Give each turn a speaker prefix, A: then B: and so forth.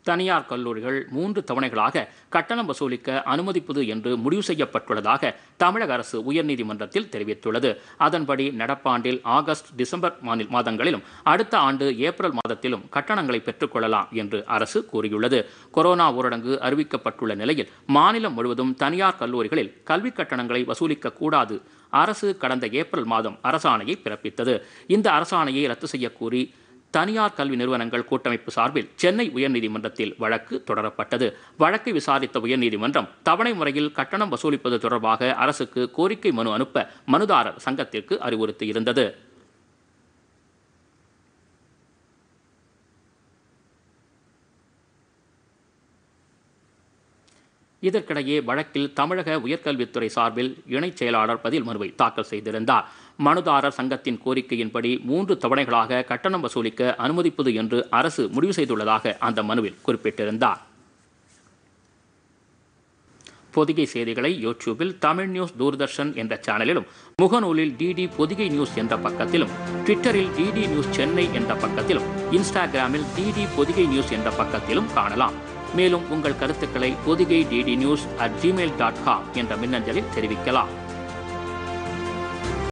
A: தனியார் கல்லூரிகள் மூன்று தவணைகளாக கட்டணம் வசூலிக்க அனுமதிப்பது என்று முடிவு செய்யப்பட்டுள்ளதாக தமிழக அரசு உயர்நீதிமன்றத்தில் தெரிவித்துள்ளது அதன்படி நடப்பாண்டில் ஆகஸ்ட் டிசம்பர் மாநில மாதங்களிலும் அடுத்த ஆண்டு ஏப்ரல் மாதத்திலும் கட்டணங்களை பெற்றுக்கொள்ளலாம் என்று அரசு கூறியுள்ளது கொரோனா ஊரடங்கு அறிவிக்கப்பட்டுள்ள நிலையில் மாநிலம் முழுவதும் தனியார் கல்லூரிகளில் கல்விக் கட்டணங்களை வசூலிக்க கூடாது அரசு கடந்த ஏப்ரல் மாதம் அரசாணையை பிறப்பித்தது இந்த அரசாணையை ரத்து செய்யக் கோரி தனியார் கல்வி நிறுவனங்கள் கூட்டமைப்பு சார்பில் சென்னை உயர்நீதிமன்றத்தில் வழக்கு தொடரப்பட்டது வழக்கை விசாரித்த உயர்நீதிமன்றம் தவணை முறையில் கட்டணம் வசூலிப்பது தொடர்பாக அரசுக்கு கோரிக்கை மனு அனுப்ப மனுதாரர் சங்கத்திற்கு அறிவுறுத்தியிருந்தது இதற்கிடையே வழக்கில் தமிழக உயர்கல்வித்துறை சார்பில் இணைச் செயலாளர் பதில் மனுவை தாக்கல் செய்திருந்தார் மனுதாரர் சங்கத்தின் கோரிக்கையின்படி மூன்று தவணைகளாக கட்டணம் வசூலிக்க அனுமதிப்பது என்று அரசு முடிவு செய்துள்ளதாக அந்த மனுவில் குறிப்பிட்டிருந்தார் பொதிகை செய்திகளை யூடியூபில் தமிழ் நியூஸ் தூர்தர்ஷன் என்ற சேனலிலும் முகநூலில் டிடி பொதிகை நியூஸ் என்ற பக்கத்திலும் ட்விட்டரில் டிடி நியூஸ் சென்னை என்ற பக்கத்திலும் இன்ஸ்டாகிராமில் டிடி பொதிகை நியூஸ் என்ற பக்கத்திலும் காணலாம் மேலும் உங்கள் கருத்துக்களை Podhigai DD news at gmail dot com என்ற மின்னஞ்சலில் தெரிவிக்கலாம்